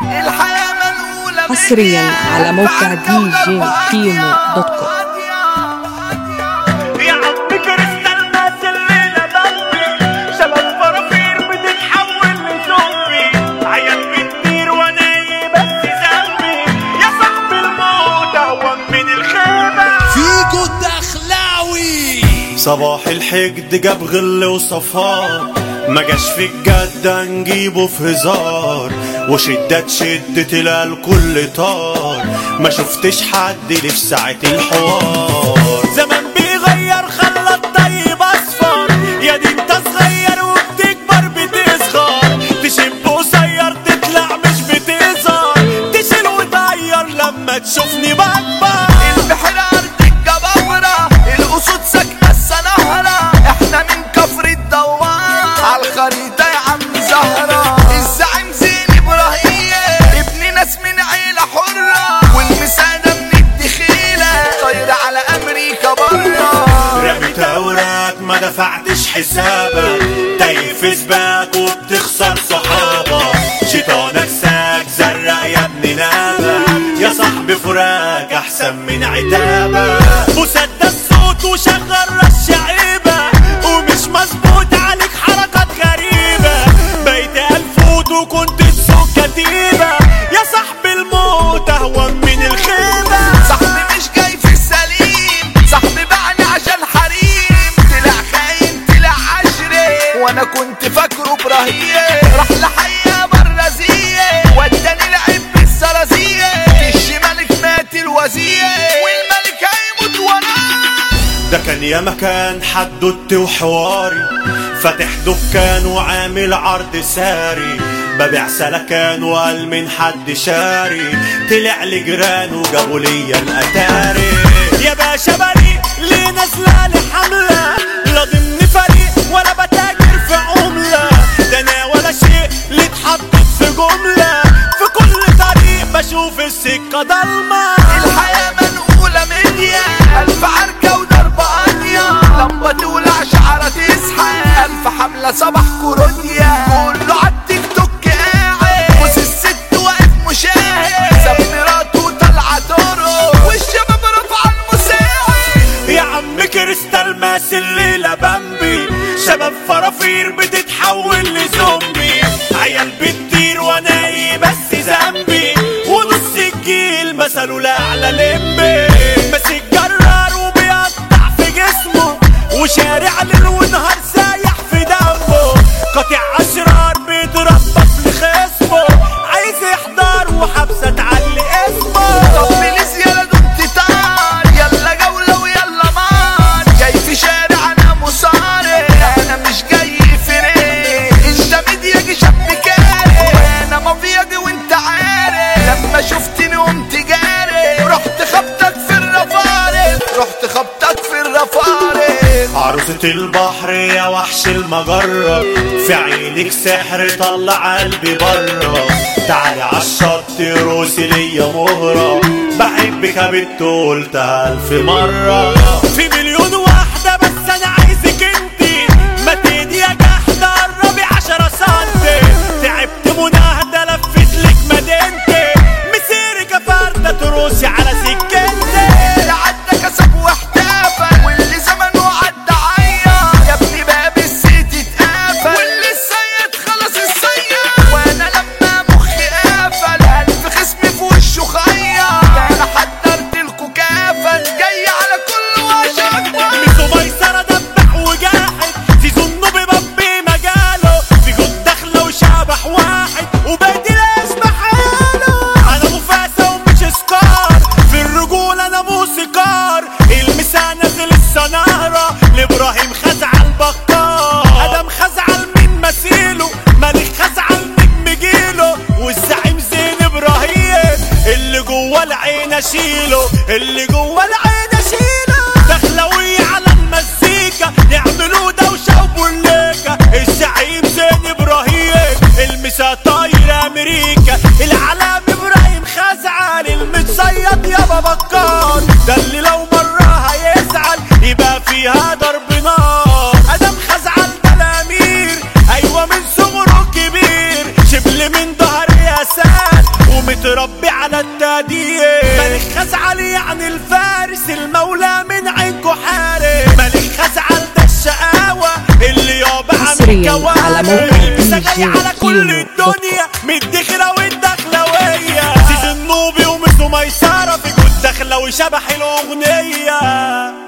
الحياة منقولة حصريا على موقع دي جي كيمو دوت كوم يا عم كريستال ناس الليلة ضلمي شباب فرافير بتتحول لزومبي عيال بتطير وانا بس ذنبي يا صاحبي الموت اهون من الخيبة فيجو الدخلاوي صباح الحقد جاب غل وصفار ما جاش في الجد نجيبه في هزار وشدة شد تلاقي الكل طار ما شفتش حد ليه في ساعة الحوار زمان بيغير خلى الطيب اصفر يا دي انت صغير وبتكبر بتصغر تشب قصير تطلع مش بتظهر تشيل وتغير لما تشوفني بكبر البحر أرض الجبابرة الأسود ساكنة السنهرة احنا من كفر الدوار عالخريطة يا عم زهرة الزعيم زين إبراهيم ابن ناس من عيلة حرة والمساعدة من الدخيلة طايرة على أمريكا برا رميت اوراق ما دفعتش حسابك تايه في سباق وبتخسر صحابك شيطانك ساك زرق يا ابن نابك يا صاحبي فراق احسن من عتابك مسدس صوت وشغل رش عيبة ومش مظبوط عليك حركات غريبة بقيت الفوت وكنت تسوق كتيبة يا صاحبي الموت اهون من الخيبة صاحبي مش جاي في السليم صاحبي باعني عشان حريم طلع خاين طلع عشري وانا كنت فاكره ابراهيم راح لحيا برازية وداني لعب بالزرازية كش ملك مات الوزير والملك هيموت وراه ده كان يا مكان حدوت وحواري فاتح دكان وعامل عرض ساري ببيع سلكان وقال من حد شاري طلع لي جيران وجابوا ليا الاتاري يا باشا بريء ليه نازله لي حمله لا ضمن فريق ولا بتاجر في عمله ده انا ولا شيء اللي اتحطت في جمله في كل طريق بشوف السكه ضلمه الحياة منقولة ميديا ألف عركة وضربة قاضية لما تولع شعرة تسحق ألف حملة صباح كورونيا كله عالتيك توك قاعد بص الست واقف مشاهد ساب مراته طالعة طرق والشباب رفع المساعد يا عم كريستال ماس الليلة بامبي شباب فرافير بتتحول لزومبي عيال بتطير وانا ايه بس ذنبي ونص الجيل مثله لاعلى لمبي ماسك جرار وبيقطع في جسمه وشارع ليل ونهار سايح في دمه قاطع اشرار بيتربط لخصمه عايز يحضر وحبسه تعلي اسمه طب بليز يلا دمت تعال يلا جولة ويلا مار جاي في شارع انا مصارع انا مش جاي في ريق انت مدياجي شاب كاري وانا مافياجي وانت عارف لما شفتني قمت جاري رحت خبطك في الرفارق رحت خبطك في الرفارق عروسة البحر يا وحش المجرة في عينك سحر طلع قلبي برا تعالي عالشط روسي ليا مهرة بحبك يا بنت قلتها ألف مرة في مليون واحدة بس أنا عايزك انتي ما تيجي يا جحدة قربي عشرة سنتي تعبت مناهدة لفت لك مدينتي مسيرك يا فردة تروسي على سكتي اللي عدى كسب واحتفل واللي زمنه عدى عيا يا ابني باب السيت اتقفل واللي السيد خلص السيد وانا لما مخي قفل الف خصم في وشه خيا ده انا حضرت لكم كافل جاي على كل وش ميزو ميسرة دبح وجاحد في ظنه بيببي مجاله في جود داخلة وشبح واحد وبدي الاسم حاله انا مفاسة ومش سكار في الرجولة انا موسيقار المسا نازل السنارة لابراهيم خزع البكار ادم خزعل من مثيله ملك خزعل نجم جيله والزعيم زين ابراهيم اللي جوه العين اشيله اللي جوه العين اشيله دخلوية على المزيكا يعملوا دوشة وبوليكا الزعيم زين ابراهيم المسا طاير امريكا العلام ابراهيم خزعل المتصيد يابا بكار ده اللي لو مرة هيزعل يبقى فيها ضرب نار ادم خزعل ده الامير ايوه من صغره كبير شبل من ظهر ياسات ملك خزعل يعني الفارس المولى من عينكو حارس ملك خزعل ده الشقاوة اللي يابا عامل حصرياً كوارث على موقع المسا دي جاي جي على كل كيمو دوت الدنيا مدخرة والدخلوية سيد النوبي ومسو ميسرة في جود دخلة وشبح الأغنية